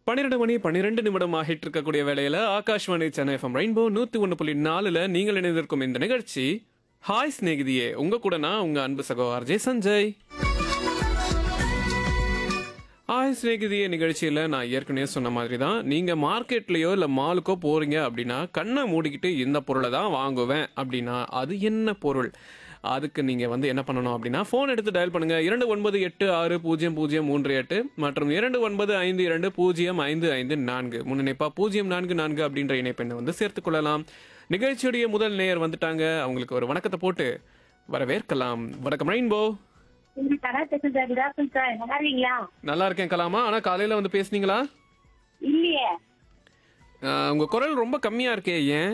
பன்னிரெண்டு மணி பன்னிரெண்டு நிமிடம் ஆகிட்டு இருக்கக்கூடிய வேளையில ஆகாஷ்வாணி சென்னை எஃப்எம் ரெயின்போ நூத்தி ஒன்று புள்ளி நாலுல நீங்கள் இணைந்திருக்கும் இந்த நிகழ்ச்சி ஹாய் சிநேகிதியே உங்க கூட நான் உங்க அன்பு சகோ ஆர்ஜே சஞ்சய் ஹாய் சிநேகிதியே நிகழ்ச்சியில் நான் ஏற்கனவே சொன்ன மாதிரி தான் நீங்கள் மார்க்கெட்லேயோ இல்லை மாலுக்கோ போகிறீங்க அப்படின்னா கண்ணை மூடிக்கிட்டு இந்த பொருளை தான் வாங்குவேன் அப்படின்னா அது என்ன பொருள் அதுக்கு நீங்கள் வந்து என்ன பண்ணணும் அப்படின்னா ஃபோன் எடுத்து டயல் பண்ணுங்கள் இரண்டு ஒன்பது எட்டு ஆறு பூஜ்ஜியம் பூஜ்ஜியம் மூன்று எட்டு மற்றும் இரண்டு ஒன்பது ஐந்து இரண்டு பூஜ்ஜியம் ஐந்து ஐந்து நான்கு முன்னிணைப்பா பூஜ்ஜியம் நான்கு நான்கு அப்படின்ற இணைப்பெண்ணை வந்து சேர்த்துக் கொள்ளலாம் நிகழ்ச்சியுடைய முதல் நேயர் வந்துட்டாங்க அவங்களுக்கு ஒரு வணக்கத்தை போட்டு வரவேற்கலாம் வணக்கம் ரெயின்போ இந்த கடை பேசுறேன் சார் குட் ஆஃப்டர்நூன் சார் நல்லா இருக்கீங்களா நல்லா இருக்கேன் கலாமா ஆனால் காலையில் வந்து பேசுனீங்களா இல்லையே ஆஹ் உங்க குரல் ரொம்ப கம்மியா இருக்கே ஏன்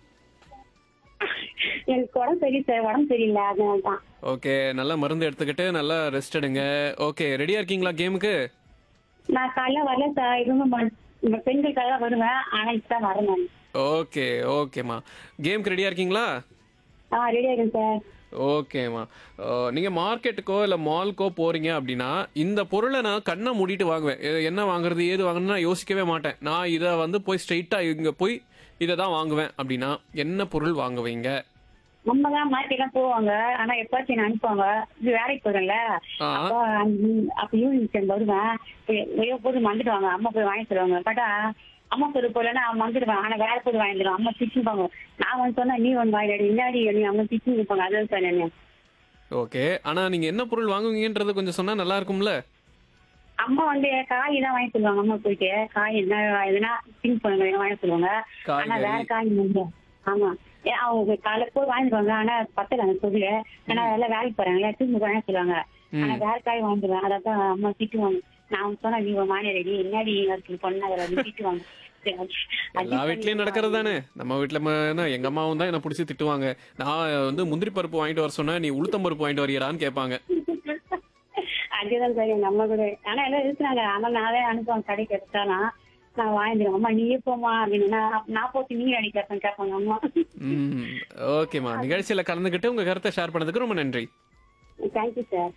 எனக்கு உடம்பு சரியில்லை சார் உடம்பு சரியில்லை அதனால தான் ஓகே நல்லா மருந்து எடுத்துக்கிட்டு நல்லா ரெஸ்ட் எடுங்க ஓகே ரெடியா இருக்கீங்களா கேமுக்கு நான் காலைல வரல சார் இதுவும் இந்த பெண்களுக்காக தான் வருவேன் ஆனா இப்பதான் வரேன் நான் ஓகே ஓகேம்மா கேமுக்கு ரெடியா இருக்கீங்களா ஆ ரெடி ஆகிடும் சார் ஓகேம்மா ஆஹ் நீங்க மார்க்கெட்டுக்கோ இல்ல மால்க்கோ போறீங்க அப்படின்னா இந்த பொருளை நான் கண்ணை மூடிட்டு வாங்குவேன் எ- என்ன வாங்குறது ஏது வாங்கணும்னு நான் யோசிக்கவே மாட்டேன் நான் இதை வந்து போய் ஸ்ட்ரைட்டா இங்க போய் இதை தான் வாங்குவேன் அப்படின்னா என்ன பொருள் வாங்குவீங்க நம்ம தான் மார்க்கெட்லாம் போவாங்க ஆனா எப்பாச்சும் என்ன அனுப்புவாங்க இது வேலைக்கு போறேன்ல ஆ. அப்போ அந்த- அப்ப ஈவினிங் டைம் வருவேன் ஐயோ போது மறந்துடுவாங்க அம்மா போய் வாங்கி தருவாங்க பட்டா அம்மா போய் போலன்னா அவன் மறந்துடுவான் ஆனா வேற போய் வாங்கி தருவான் அம்மா திச்சுப்பாங்க நான் வந்து சொன்னா நீ வந்து வாங்கிடாடி இல்லாடி நீ அவங்க திச்சு இருப்பாங்க அதான் சார் என்ன ஓகே ஆனா நீங்க என்ன பொருள் வாங்குவீங்கன்றது கொஞ்சம் சொன்னா நல்லா இருக்கும்ல அம்மா வந்து காய் தான் வாங்கி சொல்லுவாங்க அம்மா போயிட்டு காய் என்ன எதுனா திங்க் பண்ணுங்க எதுனா வாங்கி சொல்லுவாங்க ஆனா காய்கறி. வேற காய் வந்து ஆமா ஏன் அவங்க காலைல போய் வாங்கிடுவாங்க ஆனா பத்தல அந்த பொருள் ஆனா அதெல்லாம் வேலைக்கு போறாங்கல்ல திரும்ப வாங்க சொல்லுவாங்க ஆனா வேற காய் வாங்கிடுவேன் அதான் அம்மா திட்டுவாங்க நான் சொன்னா நீ மாநிலடி என்னடி இருக்கு பொண்ணு திட்டுவாங்க சரி, அது- எல்லா வீட்லயும் நடக்கிறது தானே நம்ம வீட்டுல ம- என்ன, எங்க அம்மாவும் தான் என்ன பிடிச்சி திட்டுவாங்க நான் வந்து முந்திரி பருப்பு வாங்கிட்டு வர சொன்னா நீ உளுத்தம் பருப்பு வாங்கிட்டு வரியறான்னு கேட்பாங்க அதுதான் சார் எங்க அம்மா கூட ஆனா எல்லாம் இருக்கிறாங்க ஆனா நானே அனுப்புவாங்க கடைக்கு எடுத்தாலாம் நான் வாங்கிடுவேன் அம்மா நீயே போமா அப்படின்னு நான் நான் போட்டு நீ அடி கேட்பேன் கேட்பாங்க அம்மா ம் ஓகேம்மா நிகழ்ச்சியில கலந்துக்கிட்டு உங்க கருத்தை ஷேர் பண்ணதுக்கு ரொம்ப நன்றி தேங்க்யூ சார்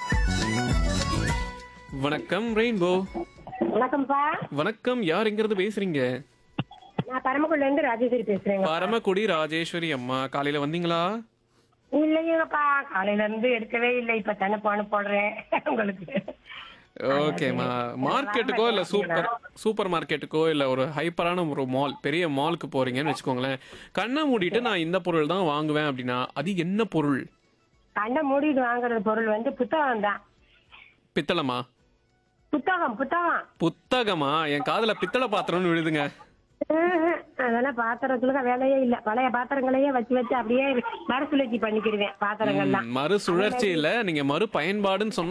வணக்கம் ரெயின்போ வணக்கம்ப்பா வணக்கம் யார் எங்கிறது பேசுறீங்க நான் பரமக்குடில இருந்து ராஜேஸ்வரி பேசுறேங்க பரமக்குடி ராஜேஸ்வரி அம்மா காலையில வந்தீங்களா இல்லைங்கப்பா காலையில இருந்து எடுக்கவே இல்லை இப்ப தானே போன போடுறேன் உங்களுக்கு ஓகேம்மா மார்க்கெட்டுக்கோ இல்ல சூப்பர் சூப்பர் மார்க்கெட்டுக்கோ இல்ல ஒரு ஹைப்பரான ஒரு மால் பெரிய மாலுக்கு போறீங்கன்னு வச்சுக்கோங்களேன் கண்ணை மூடிட்டு நான் இந்த பொருள் தான் வாங்குவேன் அப்படின்னா அது என்ன பொருள் கண்ணை மூடிட்டு வாங்குற பொருள் வந்து புத்தகம் தான் பித்தளமா புத்தகம் புத்தகம் புத்தகமா என் காதுல பித்தளை பாத்திரம்னு விழுதுங்க ம்ஹும். அதெல்லாம் பாத்திரத்துக்கு வேலையே இல்ல பழைய பாத்திரங்களையே வச்சு வச்சு அப்படியே மறுசுழற்சி பண்ணிக்கிடுவேன் பாத்திரங்கள்லாம் ம், மறுசுழற்சி இல்ல நீங்க மறு பயன்பாடுன்னு சொன்னா